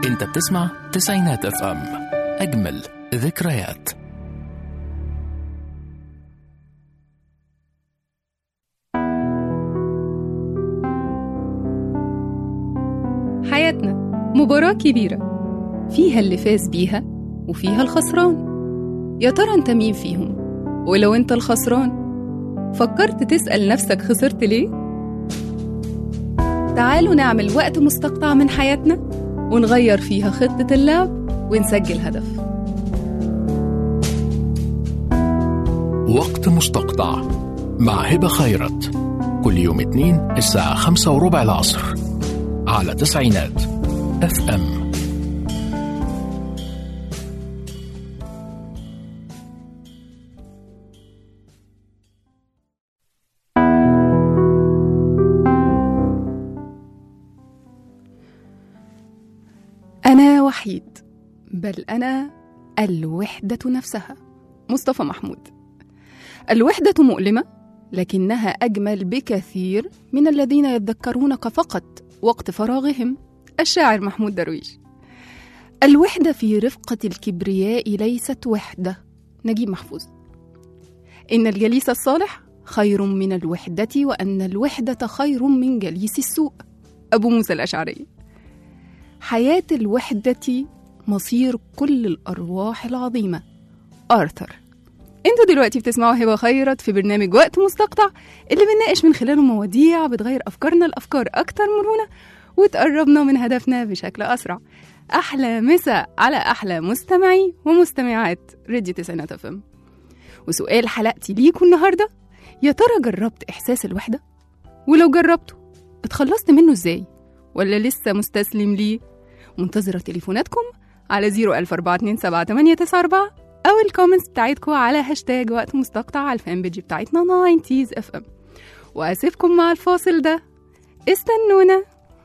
انت بتسمع تسعينات اف ام اجمل ذكريات حياتنا مباراة كبيرة فيها اللي فاز بيها وفيها الخسران يا ترى انت مين فيهم ولو انت الخسران فكرت تسأل نفسك خسرت ليه؟ تعالوا نعمل وقت مستقطع من حياتنا ونغير فيها خطة اللعب ونسجل هدف وقت مستقطع مع هبة خيرت كل يوم اثنين الساعة خمسة وربع العصر على تسعينات اف ام أنا وحيد بل أنا الوحدة نفسها مصطفى محمود الوحدة مؤلمة لكنها أجمل بكثير من الذين يتذكرونك فقط وقت فراغهم الشاعر محمود درويش الوحدة في رفقة الكبرياء ليست وحدة نجيب محفوظ إن الجليس الصالح خير من الوحدة وأن الوحدة خير من جليس السوء أبو موسى الأشعري حياة الوحدة مصير كل الأرواح العظيمة آرثر انتوا دلوقتي بتسمعوا هبة خيرت في برنامج وقت مستقطع اللي بنناقش من خلاله مواضيع بتغير أفكارنا لأفكار أكتر مرونة وتقربنا من هدفنا بشكل أسرع أحلى مساء على أحلى مستمعي ومستمعات راديو تسعينات اف ام وسؤال حلقتي ليكوا النهاردة يا ترى جربت إحساس الوحدة؟ ولو جربته اتخلصت منه ازاي؟ ولا لسه مستسلم ليه؟ منتظرة تليفوناتكم على 014278994 أو الكومنتس بتاعتكم على هاشتاج وقت مستقطع على الفان بيج بتاعتنا 90s اف ام وأسيبكم مع الفاصل ده استنونا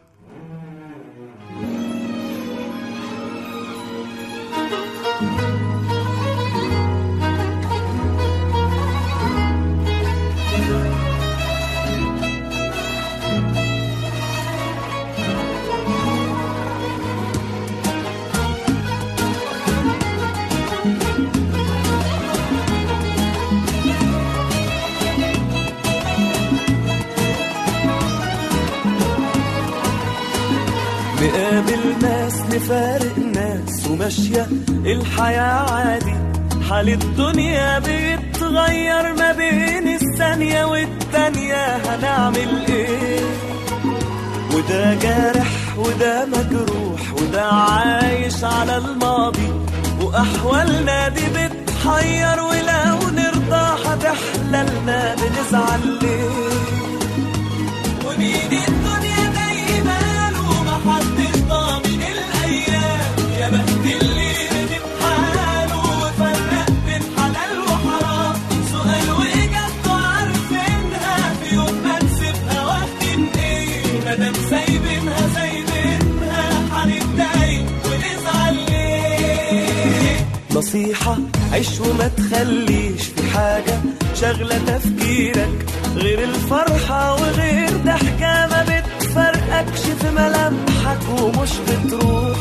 نقابل ناس نفارق ناس وماشية الحياة عادي حال الدنيا بيتغير ما بين الثانية والتانية هنعمل ايه وده جارح وده مجروح وده عايش على الماضي وأحوالنا دي بتحير ولو نرضى هتحللنا بنزعل ليه ومين الدنيا دايما ومحدش ضامن الايام يا بخت اللي ندم حاله وفرق بين حلال وحرام سؤال واجابته عارفينها في يوم ما نسيبها واخدين ايه مادام سايبينها سايبينها هنتضايق ونزعل ليه نصيحة عيش وما تخليش في حاجة شغلة تفكيرك غير الفرحة وغير ضحكة ما بتفرقكش في ملامحك ومش بتروح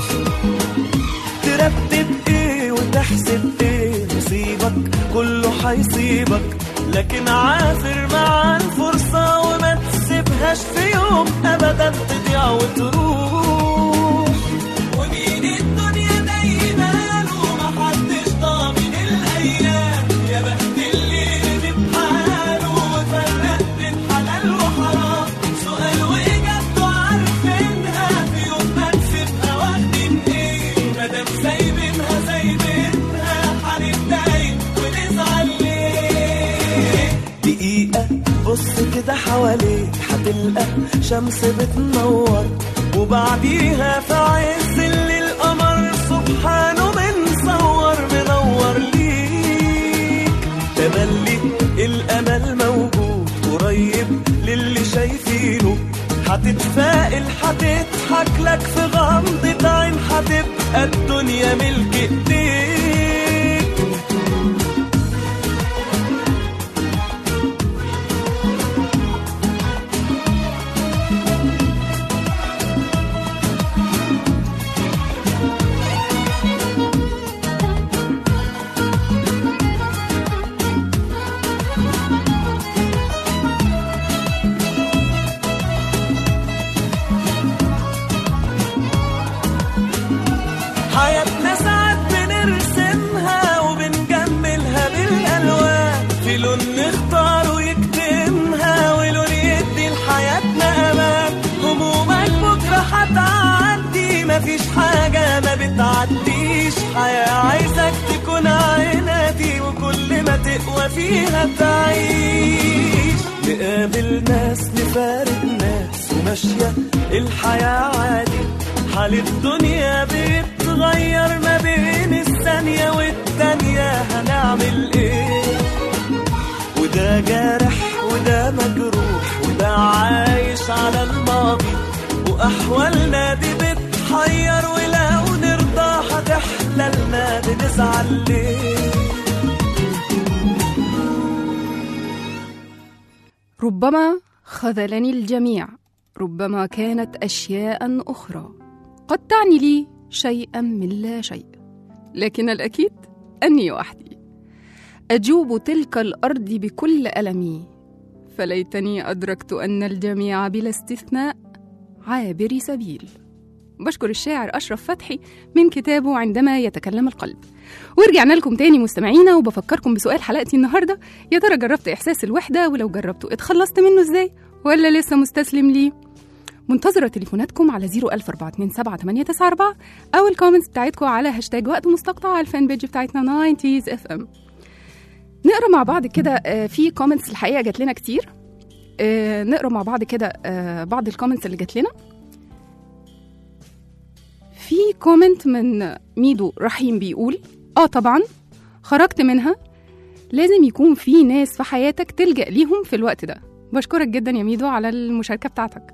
ترتب ايه وتحسب ايه نصيبك كله هيصيبك لكن عافر مع الفرصة وما تسيبهاش في يوم ابدا تضيع وتروح ومين الدنيا دايما ومحدش ضامن الايام يا بخت اللي ندم حاله وفرق بين حلال وحرام سؤال واجابته عارفينها في يوم ما نسيبها واخدين ايه مادام سايبينها سايبينها هنتضايق ونزعل ليه دقيقة بص كده حواليك هتلقى شمس بتنور وبعديها في عز الليل القمر سبحانه بنصور منور ليك تملي الامل موجود قريب للي شايفينه هتتفائل هتضحك لك في غمضة عين هتبقى الدنيا ملك ايديك تعيش حياة عايزك تكون عنادي وكل ما تقوى فيها تعيش نقابل ناس نفارق ناس وماشية الحياة عادي حال الدنيا بيتغير ما بين الثانية والتانية هنعمل ايه وده جارح وده مجروح وده عايش على الماضي وأحوالنا دي بتحير ولو نرضى هتحللنا بنزعل ليه ربما خذلني الجميع ربما كانت اشياء اخرى قد تعني لي شيئا من لا شيء لكن الاكيد اني وحدي اجوب تلك الارض بكل المي فليتني ادركت ان الجميع بلا استثناء عابر سبيل بشكر الشاعر أشرف فتحي من كتابه عندما يتكلم القلب ورجعنا لكم تاني مستمعينا وبفكركم بسؤال حلقتي النهاردة يا ترى جربت إحساس الوحدة ولو جربته اتخلصت منه إزاي ولا لسه مستسلم ليه منتظرة تليفوناتكم على 014278994 أو الكومنتس بتاعتكم على هاشتاج وقت مستقطع على الفان بيج بتاعتنا 90s اف ام نقرا مع بعض كده آه، في كومنتس الحقيقة جات لنا كتير آه، نقرا مع بعض كده آه، بعض الكومنتس اللي جات لنا في كومنت من ميدو رحيم بيقول اه طبعا خرجت منها لازم يكون في ناس في حياتك تلجأ ليهم في الوقت ده بشكرك جدا يا ميدو على المشاركة بتاعتك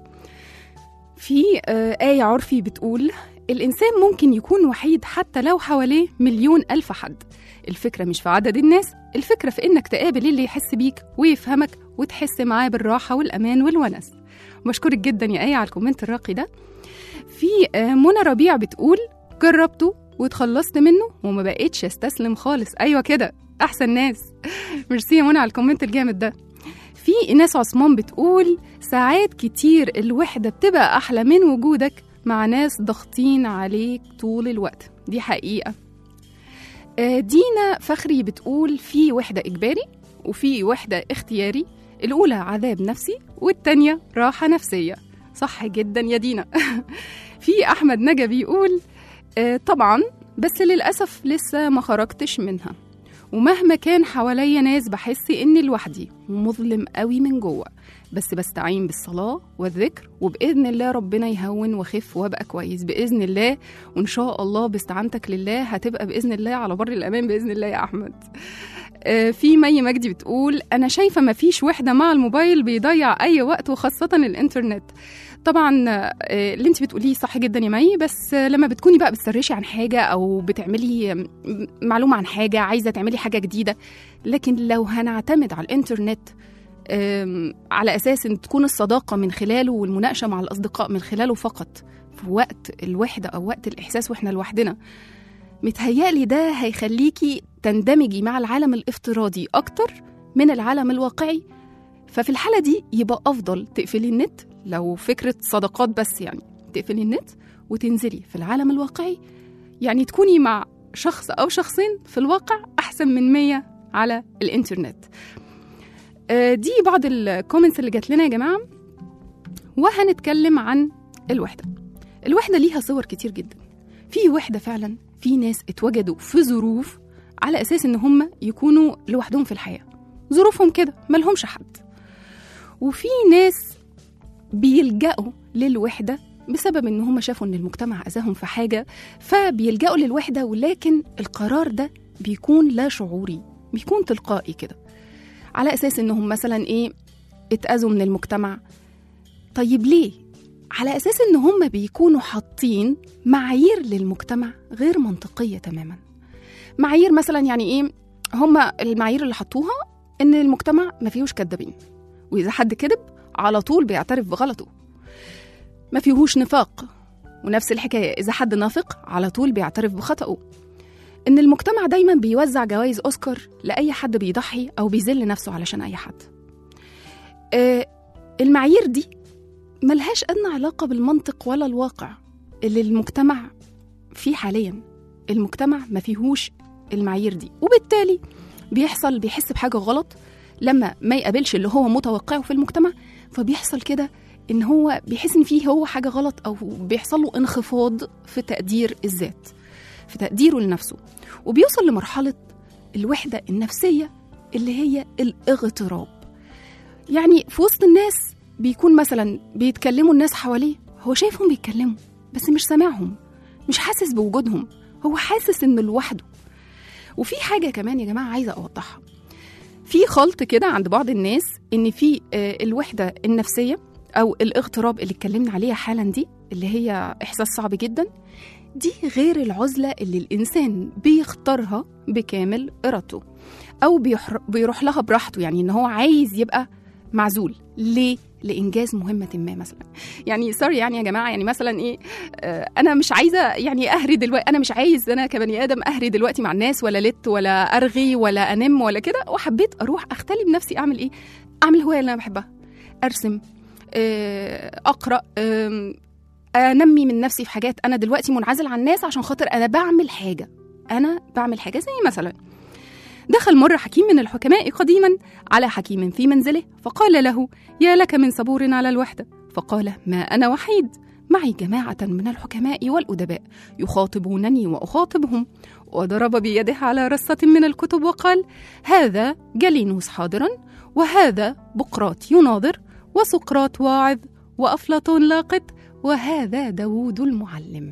في آه آية عرفي بتقول الإنسان ممكن يكون وحيد حتى لو حواليه مليون ألف حد الفكرة مش في عدد الناس الفكرة في إنك تقابل اللي يحس بيك ويفهمك وتحس معاه بالراحة والأمان والونس بشكرك جدا يا آية على الكومنت الراقي ده في آه، منى ربيع بتقول جربته واتخلصت منه وما بقيتش استسلم خالص ايوه كده احسن ناس ميرسي يا منى على الكومنت الجامد ده في ايناس عثمان بتقول ساعات كتير الوحده بتبقى احلى من وجودك مع ناس ضاغطين عليك طول الوقت دي حقيقه آه، دينا فخري بتقول في وحده اجباري وفي وحده اختياري الاولى عذاب نفسي والتانيه راحه نفسيه صح جدا يا دينا في احمد نجا بيقول آه، طبعا بس للاسف لسه ما خرجتش منها ومهما كان حواليا ناس بحس اني لوحدي ومظلم قوي من جوه بس بستعين بالصلاه والذكر وباذن الله ربنا يهون واخف وابقى كويس باذن الله وان شاء الله باستعانتك لله هتبقى باذن الله على بر الامان باذن الله يا احمد آه، في مي مجدي بتقول انا شايفه مفيش وحده مع الموبايل بيضيع اي وقت وخاصه الانترنت طبعا آه، اللي انت بتقوليه صح جدا يا مي بس آه، لما بتكوني بقى بتسرشي عن حاجه او بتعملي آم، معلومه عن حاجه عايزه تعملي حاجه جديده لكن لو هنعتمد على الانترنت آم، على اساس ان تكون الصداقه من خلاله والمناقشه مع الاصدقاء من خلاله فقط في وقت الوحده او وقت الاحساس واحنا لوحدنا متهيألي ده هيخليكي تندمجي مع العالم الافتراضي اكتر من العالم الواقعي ففي الحالة دي يبقى أفضل تقفلي النت لو فكرة صداقات بس يعني تقفلي النت وتنزلي في العالم الواقعي يعني تكوني مع شخص أو شخصين في الواقع أحسن من مية على الإنترنت آه، دي بعض الكومنتس اللي جات لنا يا جماعة وهنتكلم عن الوحدة الوحدة ليها صور كتير جدا في وحدة فعلا في ناس اتوجدوا في ظروف على أساس إن هم يكونوا لوحدهم في الحياة ظروفهم كده ملهمش حد وفي ناس بيلجأوا للوحدة بسبب ان هم شافوا ان المجتمع اذاهم في حاجه فبيلجأوا للوحده ولكن القرار ده بيكون لا شعوري بيكون تلقائي كده على اساس انهم مثلا ايه اتأذوا من المجتمع طيب ليه على اساس ان هم بيكونوا حاطين معايير للمجتمع غير منطقيه تماما معايير مثلا يعني ايه هم المعايير اللي حطوها ان المجتمع ما فيهوش كدابين واذا حد كذب على طول بيعترف بغلطه ما فيهوش نفاق ونفس الحكايه اذا حد نافق على طول بيعترف بخطأه ان المجتمع دايما بيوزع جوائز اوسكار لاي حد بيضحي او بيذل نفسه علشان اي حد آه المعايير دي ملهاش ادنى علاقه بالمنطق ولا الواقع اللي المجتمع فيه حاليا المجتمع ما فيهوش المعايير دي وبالتالي بيحصل بيحس بحاجه غلط لما ما يقابلش اللي هو متوقعه في المجتمع فبيحصل كده ان هو بيحس ان فيه هو حاجه غلط او بيحصل له انخفاض في تقدير الذات في تقديره لنفسه وبيوصل لمرحلة الوحدة النفسية اللي هي الاغتراب يعني في وسط الناس بيكون مثلا بيتكلموا الناس حواليه هو شايفهم بيتكلموا بس مش سامعهم مش حاسس بوجودهم هو حاسس انه لوحده وفي حاجة كمان يا جماعة عايزة أوضحها في خلط كده عند بعض الناس ان في آه، الوحده النفسيه او الاغتراب اللي اتكلمنا عليها حالا دي اللي هي احساس صعب جدا دي غير العزله اللي الانسان بيختارها بكامل ارادته او بيحر... بيروح لها براحته يعني ان هو عايز يبقى معزول ليه لانجاز مهمه ما مثلا يعني سوري يعني يا جماعه يعني مثلا ايه آه، انا مش عايزه يعني اهري دلوقتي انا مش عايز انا كبني ادم اهري دلوقتي مع الناس ولا لت ولا ارغي ولا انم ولا كده وحبيت اروح اختلي بنفسي اعمل ايه اعمل الهوايه اللي انا بحبها ارسم آه، اقرا آم، انمي من نفسي في حاجات انا دلوقتي منعزل عن الناس عشان خاطر انا بعمل حاجه انا بعمل حاجه زي مثلا دخل مرة حكيم من الحكماء قديما على حكيم في منزله فقال له يا لك من صبور على الوحدة فقال ما أنا وحيد معي جماعة من الحكماء والأدباء يخاطبونني وأخاطبهم وضرب بيده على رصة من الكتب وقال هذا جالينوس حاضرا وهذا بقراط يناظر وسقراط واعظ وأفلاطون لاقط وهذا داوود المعلم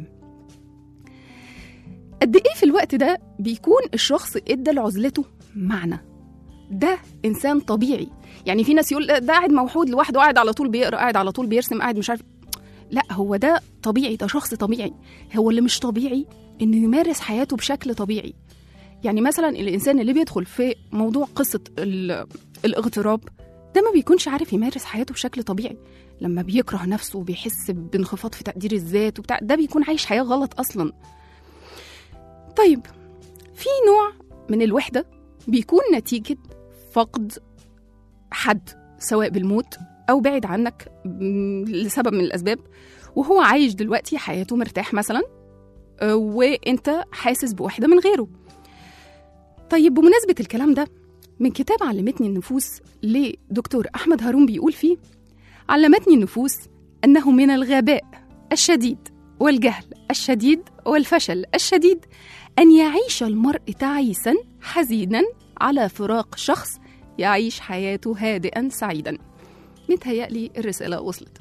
قد ايه في الوقت ده بيكون الشخص ادى لعزلته معنى ده انسان طبيعي يعني في ناس يقول ده قاعد موحود لوحده قاعد على طول بيقرا قاعد على طول بيرسم قاعد مش عارف لا هو ده طبيعي ده شخص طبيعي هو اللي مش طبيعي انه يمارس حياته بشكل طبيعي يعني مثلا الانسان اللي بيدخل في موضوع قصه ال- الاغتراب ده ما بيكونش عارف يمارس حياته بشكل طبيعي لما بيكره نفسه وبيحس بانخفاض في تقدير الذات وبتاع ده بيكون عايش حياه غلط اصلا طيب في نوع من الوحدة بيكون نتيجة فقد حد سواء بالموت أو بعد عنك م- لسبب من الأسباب وهو عايش دلوقتي حياته مرتاح مثلا آه، وانت حاسس بوحدة من غيره طيب بمناسبة الكلام ده من كتاب علمتني النفوس لدكتور أحمد هارون بيقول فيه علمتني النفوس أنه من الغباء الشديد والجهل الشديد والفشل الشديد أن يعيش المرء تعيسا حزينا على فراق شخص يعيش حياته هادئا سعيدا متهيألي الرسالة وصلت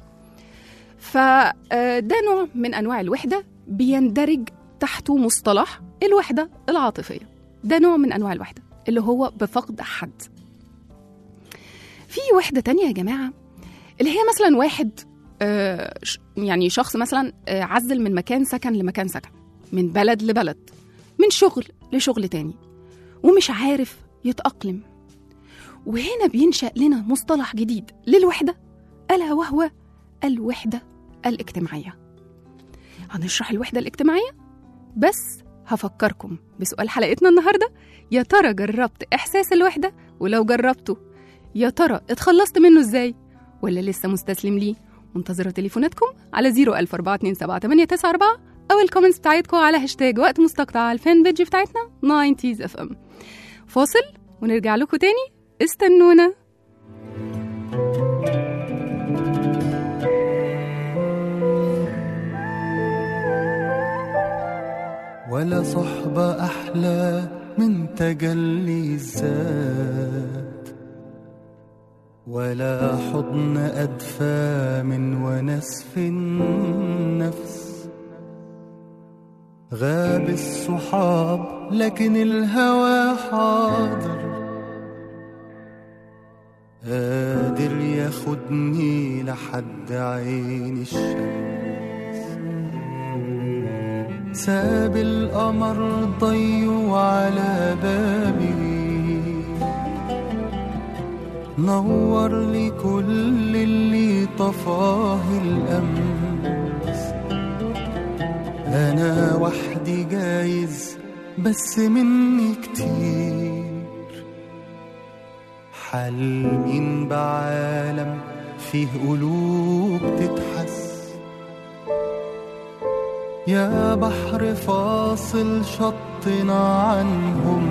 فده نوع من أنواع الوحدة بيندرج تحته مصطلح الوحدة العاطفية ده نوع من أنواع الوحدة اللي هو بفقد حد في وحدة تانية يا جماعة اللي هي مثلا واحد آه، ش- يعني شخص مثلا آه، عزل من مكان سكن لمكان سكن من بلد لبلد من شغل لشغل تاني ومش عارف يتأقلم وهنا بينشأ لنا مصطلح جديد للوحدة ألا وهو الوحدة الاجتماعية هنشرح الوحدة الاجتماعية بس هفكركم بسؤال حلقتنا النهاردة يا ترى جربت إحساس الوحدة ولو جربته يا ترى اتخلصت منه ازاي ولا لسه مستسلم ليه منتظرة تليفوناتكم على 014278994 أو الكومنتس بتاعتكم على هاشتاج وقت مستقطع على الفان بيج بتاعتنا 90s اف ام فاصل ونرجع لكم تاني استنونا ولا صحبة أحلى من تجلي الذات ولا حضن أدفى من ونس في النفس غاب الصحاب لكن الهوى حاضر قادر ياخدني لحد عين الشمس ساب القمر ضيو على بابي نور لي كل اللي طفاه الأمس أنا وحدي جايز بس مني كتير حلمين بعالم فيه قلوب تتحس يا بحر فاصل شطنا عنهم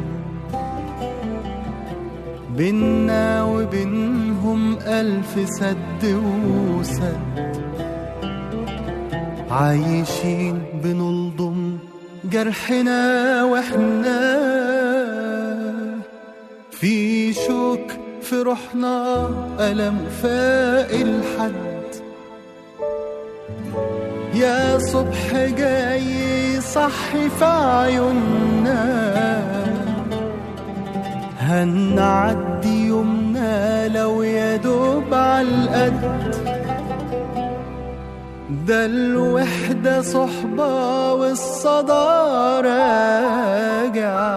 بينا وبينهم ألف سد وسد عايشين بنلضم جرحنا واحنا في شوك في روحنا ألم فاق الحد يا صبح جاي صحي في عيوننا هنعدي يومنا لو يا دوب عالقد ده الوحدة صحبة والصدى راجع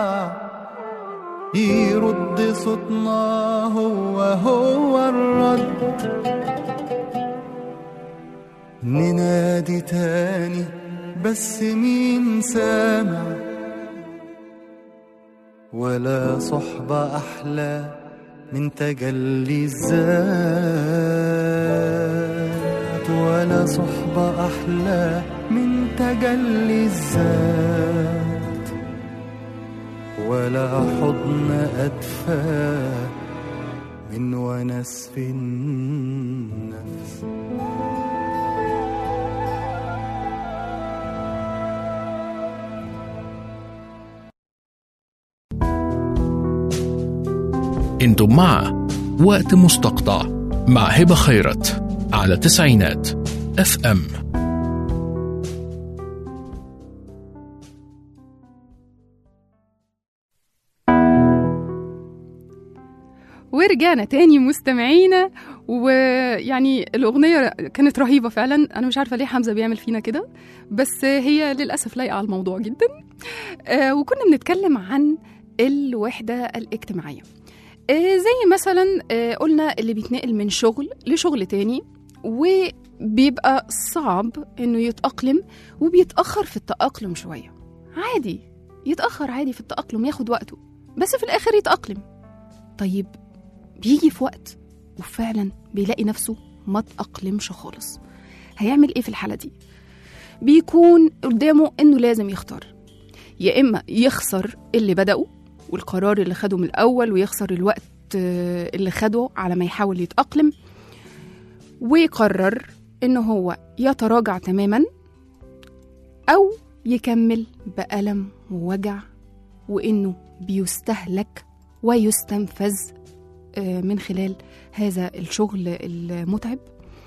يرد صوتنا هو هو الرد ننادي تاني بس مين سامع ولا صحبة أحلى من تجلي الذات ولا صحبة أحلى من تجلي الذات ولا حضن أدفى من ونس في النفس انتم مع وقت مستقطع مع هبة خيرت على تسعينات اف ام ورجعنا تاني مستمعينا ويعني الأغنية كانت رهيبة فعلا أنا مش عارفة ليه حمزة بيعمل فينا كده بس هي للأسف لايقة على الموضوع جدا آه وكنا بنتكلم عن الوحدة الاجتماعية آه زي مثلا آه قلنا اللي بيتنقل من شغل لشغل تاني وبيبقى صعب انه يتأقلم وبيتأخر في التأقلم شوية عادي يتأخر عادي في التأقلم ياخد وقته بس في الآخر يتأقلم طيب بيجي في وقت وفعلا بيلاقي نفسه ما تأقلمش خالص هيعمل ايه في الحالة دي بيكون قدامه انه لازم يختار يا اما يخسر اللي بدأه والقرار اللي خده من الأول ويخسر الوقت آه، اللي خده على ما يحاول يتأقلم ويقرر إنه هو يتراجع تماما أو يكمل بألم ووجع وإنه بيستهلك ويستنفذ آه، من خلال هذا الشغل المتعب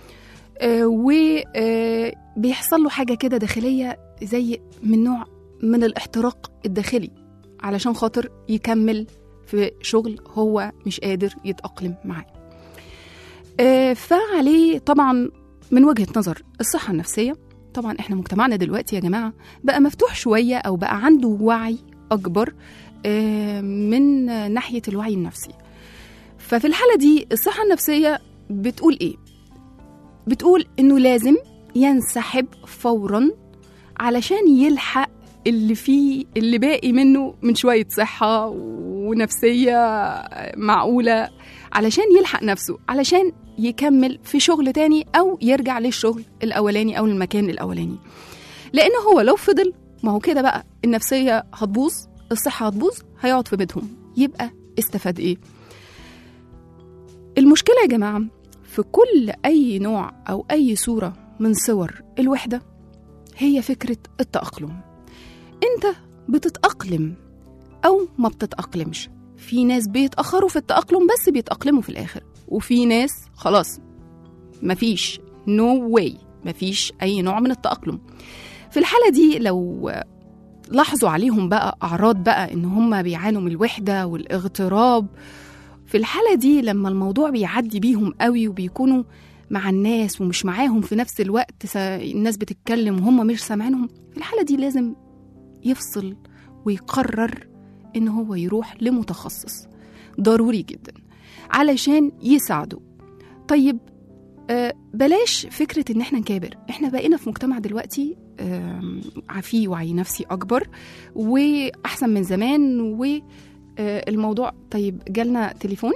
وبيحصل له حاجة كده داخلية زي من نوع من الاحتراق الداخلي علشان خاطر يكمل في شغل هو مش قادر يتأقلم معاه آه، فعليه طبعا من وجهة نظر الصحة النفسية طبعا احنا مجتمعنا دلوقتي يا جماعة بقى مفتوح شوية أو بقى عنده وعي أكبر آه، من ناحية الوعي النفسي ففي الحالة دي الصحة النفسية بتقول إيه؟ بتقول إنه لازم ينسحب فورا علشان يلحق اللي فيه اللي باقي منه من شوية صحة ونفسية معقولة علشان يلحق نفسه علشان يكمل في شغل تاني أو يرجع للشغل الأولاني أو المكان الأولاني لأن هو لو فضل ما هو كده بقى النفسية هتبوظ الصحة هتبوظ هيقعد في بيتهم يبقى استفاد إيه المشكلة يا جماعة في كل أي نوع أو أي صورة من صور الوحدة هي فكرة التأقلم انت بتتأقلم أو ما بتتأقلمش في ناس بيتأخروا في التأقلم بس بيتأقلموا في الآخر وفي ناس خلاص مفيش نو no واي مفيش أي نوع من التأقلم في الحالة دي لو لاحظوا عليهم بقى أعراض بقى إن هم بيعانوا من الوحدة والاغتراب في الحالة دي لما الموضوع بيعدي بيهم قوي وبيكونوا مع الناس ومش معاهم في نفس الوقت س- الناس بتتكلم وهم مش سامعينهم في الحالة دي لازم يفصل ويقرر إن هو يروح لمتخصص ضروري جدا علشان يساعده طيب آه، بلاش فكرة إن إحنا نكابر إحنا بقينا في مجتمع دلوقتي آم، فيه وعي نفسي أكبر وأحسن من زمان والموضوع طيب جالنا تليفون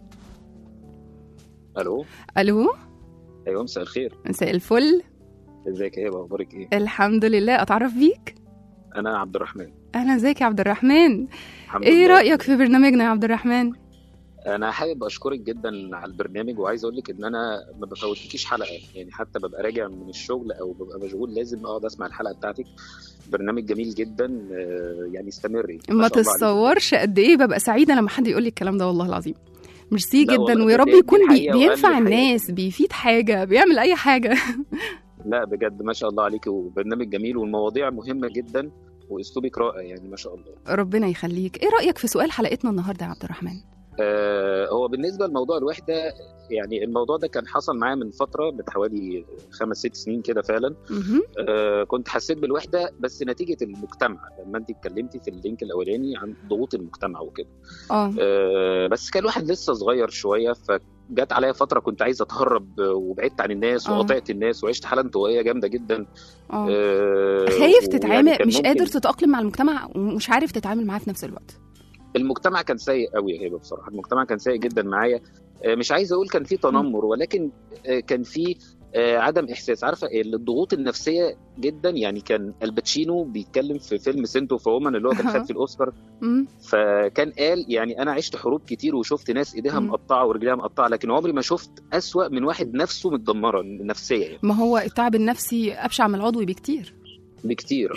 الو ألو ايوه مساء الخير مساء الفل ازيك يا هبه اخبارك ايه الحمد لله أتعرف بيك انا عبد الرحمن أهلا ازيك يا عبد الرحمن الحمد إيه لله. رأيك في برنامجنا يا عبد الرحمن انا حابب اشكرك جدا على البرنامج وعايز اقول لك ان انا ما بفوتكيش حلقه يعني حتى ببقى راجع من الشغل او ببقى مشغول لازم اقعد اسمع الحلقه بتاعتك برنامج جميل جدا آه، يعني استمري ما شاء الله عليك. تتصورش قد ايه ببقى سعيده لما حد يقول لي الكلام ده والله العظيم ميرسي لا جدا والله ويا ده- رب دي يكون بي الحقيقة وأقل بينفع الحقيقة. الناس بيفيد حاجه بيعمل اي حاجه لا بجد ما شاء الله عليك وبرنامج جميل والمواضيع مهمه جدا واسلوبك رائع يعني ما شاء الله ربنا يخليك ايه رايك في سؤال حلقتنا النهارده يا عبد الرحمن آه، هو بالنسبه لموضوع الوحده يعني الموضوع ده كان حصل معايا من فتره من حوالي خمس ست سنين كده فعلا مهم. آه، كنت حسيت بالوحده بس نتيجه المجتمع لما انت اتكلمتي في اللينك الاولاني عن ضغوط المجتمع وكده اه آه، بس كان الواحد لسه صغير شويه فجت عليا فتره كنت عايز اتهرب وبعدت عن الناس آه. وقطعت الناس وعشت حاله انطوائيه جامده جدا اه آه، خايف ويعني تتعامل كان مش ممكن- قادر تتاقلم مع المجتمع ومش عارف تتعامل معاه في نفس الوقت المجتمع كان سيء قوي يا هبه بصراحه المجتمع كان سيء جدا معايا آه، مش عايز اقول كان في تنمر ولكن آه، كان في آه، عدم احساس عارفه الضغوط النفسيه جدا يعني كان الباتشينو بيتكلم في فيلم سنتو فومن اللي هو كان أها. خد في الاوسكار مم. فكان قال يعني انا عشت حروب كتير وشفت ناس ايديها مم. مقطعه ورجليها مقطعه لكن عمري ما شفت اسوأ من واحد نفسه متدمره نفسيا يعني ما هو التعب النفسي ابشع من العضوي بكتير بكتير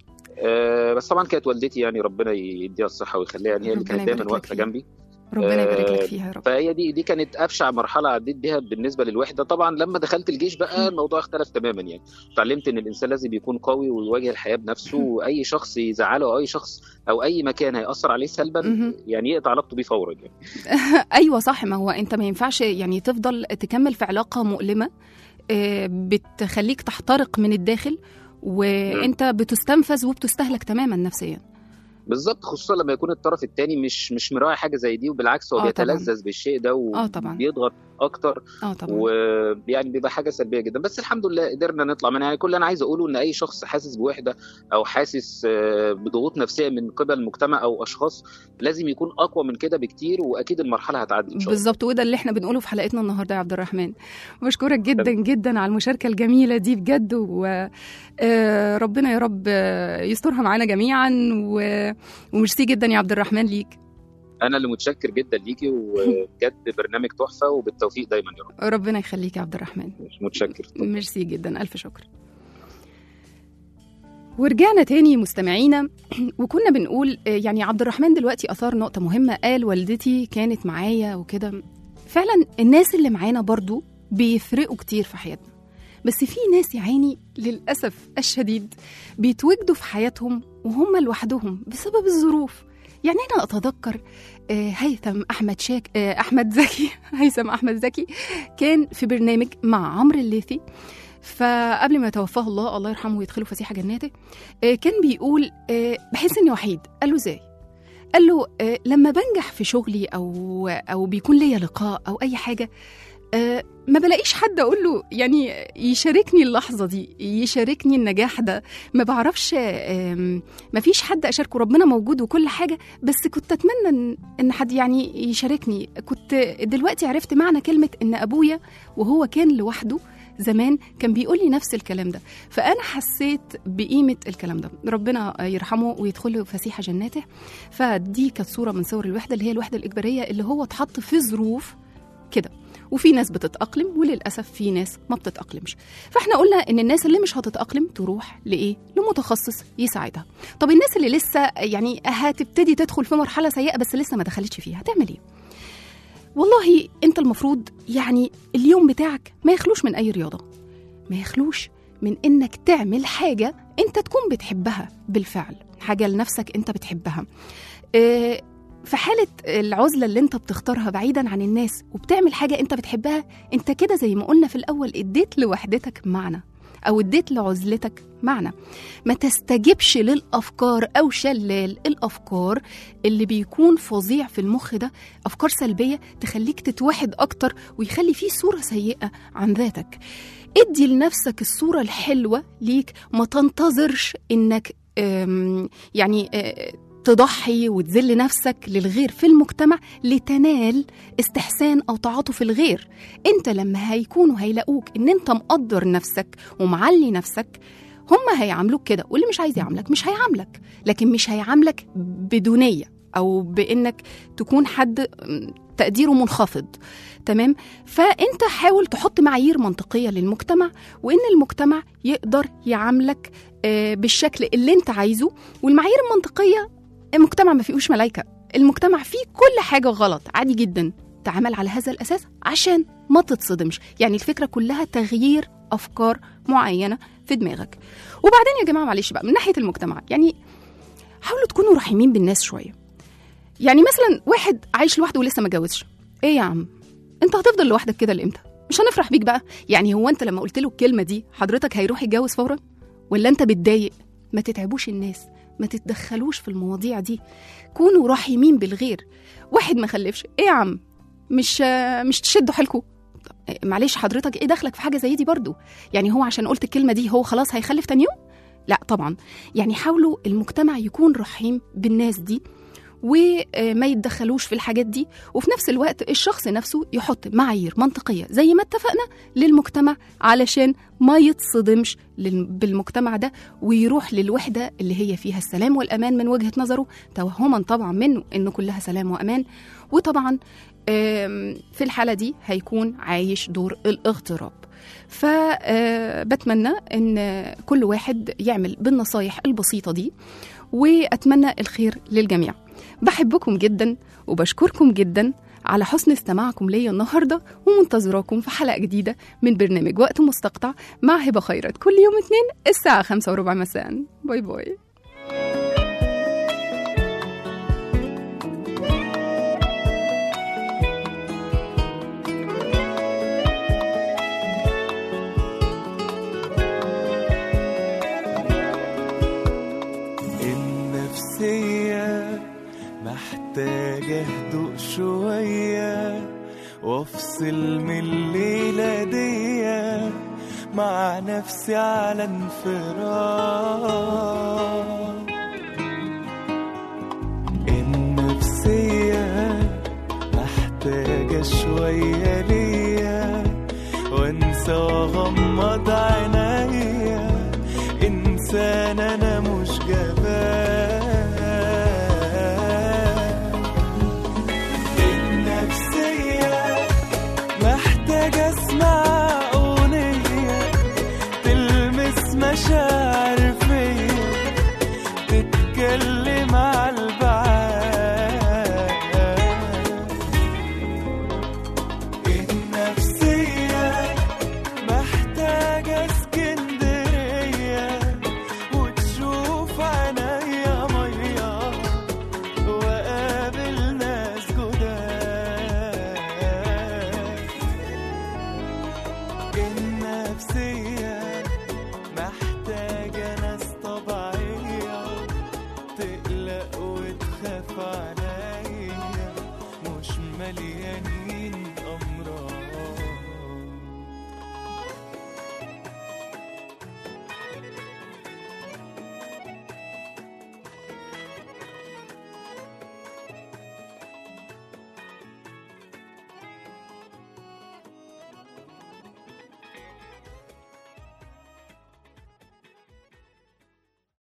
آه، بس طبعا كانت والدتي يعني ربنا يديها الصحه ويخليها يعني هي اللي ربنا كانت دايما يبارك لك واقفه فيها. جنبي ربنا يبارك لك آه، فيها يا رب فهي دي دي كانت ابشع مرحله عديت بيها بالنسبه للوحده طبعا لما دخلت الجيش بقى الموضوع اختلف تماما يعني اتعلمت ان الانسان لازم يكون قوي ويواجه الحياه بنفسه واي شخص يزعله او اي شخص او اي مكان هياثر عليه سلبا مهم. يعني يقطع علاقته بيه فورا يعني ايوه صح ما هو انت ما ينفعش يعني تفضل تكمل في علاقه مؤلمه آه، بتخليك تحترق من الداخل وانت بتستنفذ وبتستهلك تماما نفسيا بالظبط خصوصا لما يكون الطرف الثاني مش مش مراعي حاجه زي دي وبالعكس هو آه طبعاً. بيتلذذ بالشيء ده اه طبعا وبيضغط اكتر اه طبعا ويعني بيبقى حاجه سلبيه جدا بس الحمد لله قدرنا نطلع منها يعني كل اللي انا عايز اقوله ان اي شخص حاسس بوحده او حاسس آه، بضغوط نفسيه من قبل المجتمع او اشخاص لازم يكون اقوى من كده بكتير واكيد المرحله هتعدي ان شاء الله بالظبط وده اللي احنا بنقوله في حلقتنا النهارده يا عبد الرحمن بشكرك جدا جدا على المشاركه الجميله دي بجد وربنا يا رب آه، يسترها معانا جميعا و- وميرسي جدا يا عبد الرحمن ليك انا اللي متشكر جدا ليكي وبجد برنامج تحفه وبالتوفيق دايما يا رب ربنا يخليك يا عبد الرحمن متشكر ميرسي جدا ألف شكر ورجعنا تاني مستمعينا وكنا بنقول آه، يعني عبد الرحمن دلوقتي أثار نقطة مهمة قال والدتي كانت معايا وكده فعلا الناس اللي معانا برضو بيفرقوا كتير في حياتنا بس في ناس يا عيني للأسف الشديد بيتواجدوا في حياتهم وهم لوحدهم بسبب الظروف يعني أنا أتذكر آه، هيثم أحمد شاك آه، أحمد زكي هيثم أحمد زكي كان في برنامج مع عمرو الليثي فقبل ما يتوفاه الله الله يرحمه ويدخله فسيح جناته آه، كان بيقول آه، بحس اني وحيد قال له ازاي قال له آه، لما بنجح في شغلي او او بيكون ليا لقاء او اي حاجه آه، ما بلاقيش حد اقول له يعني يشاركني اللحظه دي يشاركني النجاح ده ما بعرفش آم، ما فيش حد اشاركه ربنا موجود وكل حاجه بس كنت اتمنى ان ان حد يعني يشاركني كنت دلوقتي عرفت معنى كلمه ان ابويا وهو كان لوحده زمان كان بيقول لي نفس الكلام ده فانا حسيت بقيمه الكلام ده ربنا يرحمه ويدخله فسيح جناته فدي كانت صوره من صور الوحده اللي هي الوحده الاجباريه اللي هو اتحط في ظروف كده وفي ناس بتتأقلم وللأسف في ناس ما بتتأقلمش فاحنا قلنا ان الناس اللي مش هتتأقلم تروح لإيه؟ لمتخصص يساعدها طب الناس اللي لسه يعني هتبتدي تدخل في مرحلة سيئة بس لسه ما دخلتش فيها هتعمل ايه؟ والله انت المفروض يعني اليوم بتاعك ما يخلوش من اي رياضه ما يخلوش من انك تعمل حاجه انت تكون بتحبها بالفعل حاجه لنفسك انت بتحبها آه، في حالة العزلة اللي انت بتختارها بعيدا عن الناس وبتعمل حاجة انت بتحبها انت كده زي ما قلنا في الأول اديت لوحدتك معنى أو اديت لعزلتك معنى ما تستجبش للأفكار أو شلال الأفكار اللي بيكون فظيع في المخ ده أفكار سلبية تخليك تتوحد أكتر ويخلي فيه صورة سيئة عن ذاتك ادي لنفسك الصورة الحلوة ليك ما تنتظرش انك أم، يعني أه، تضحي وتذل نفسك للغير في المجتمع لتنال استحسان او تعاطف الغير انت لما هيكونوا هيلاقوك ان انت مقدر نفسك ومعلي نفسك هم هيعاملوك كده واللي مش عايز يعاملك مش هيعاملك لكن مش هيعاملك بدونية او بانك تكون حد أم، تقديره منخفض تمام فانت حاول تحط معايير منطقيه للمجتمع وان المجتمع يقدر يعاملك آه، بالشكل اللي انت عايزه والمعايير المنطقيه المجتمع ما فيهوش ملايكه المجتمع فيه كل حاجه غلط عادي جدا تعامل على هذا الاساس عشان ما تتصدمش يعني الفكره كلها تغيير افكار معينه في دماغك وبعدين يا جماعه معلش بقى من ناحيه المجتمع يعني حاولوا تكونوا رحيمين بالناس شويه يعني مثلا واحد عايش لوحده ولسه ما اتجوزش ايه يا عم انت هتفضل لوحدك كده لامتى مش هنفرح بيك بقى يعني هو انت لما قلت له الكلمه دي حضرتك هيروح يتجوز فورا ولا انت بتضايق ما تتعبوش الناس ما تتدخلوش في المواضيع دي كونوا رحيمين بالغير واحد ما خلفش ايه يا عم مش مش تشدوا حيلكوا طب، معلش حضرتك ايه دخلك في حاجه زي دي برضو يعني هو عشان قلت الكلمه دي هو خلاص هيخلف تاني يوم لا طبعا يعني حاولوا المجتمع يكون رحيم بالناس دي وما يتدخلوش في الحاجات دي وفي نفس الوقت الشخص نفسه يحط معايير منطقية زي ما اتفقنا للمجتمع علشان ما يتصدمش لل- بالمجتمع ده ويروح للوحدة اللي هي فيها السلام والأمان من وجهة نظره توهما طبعا منه إنه كلها سلام وأمان وطبعا آم، في الحالة دي هيكون عايش دور الاغتراب فبتمنى ان كل واحد يعمل بالنصايح البسيطة دي وأتمنى الخير للجميع بحبكم جدا وبشكركم جدا على حسن استماعكم ليا النهارده ومنتظراكم في حلقه جديده من برنامج وقت مستقطع مع هبه خيرت كل يوم اثنين الساعه خمسة وربع مساء باي باي النفسية محتاجة هدوء شوية وافصل من الليلة دي مع نفسي على انفراد النفسية محتاجة شوية ليا وانسى واغمض عينيا انسان انا مش جبان النفسية محتاجة اسمع اغنية تلمس مشاعر فيا تتكلم على البعاد النفسية محتاجة اسكندرية وتشوف عينيا مية وقابل ناس جداد النفسية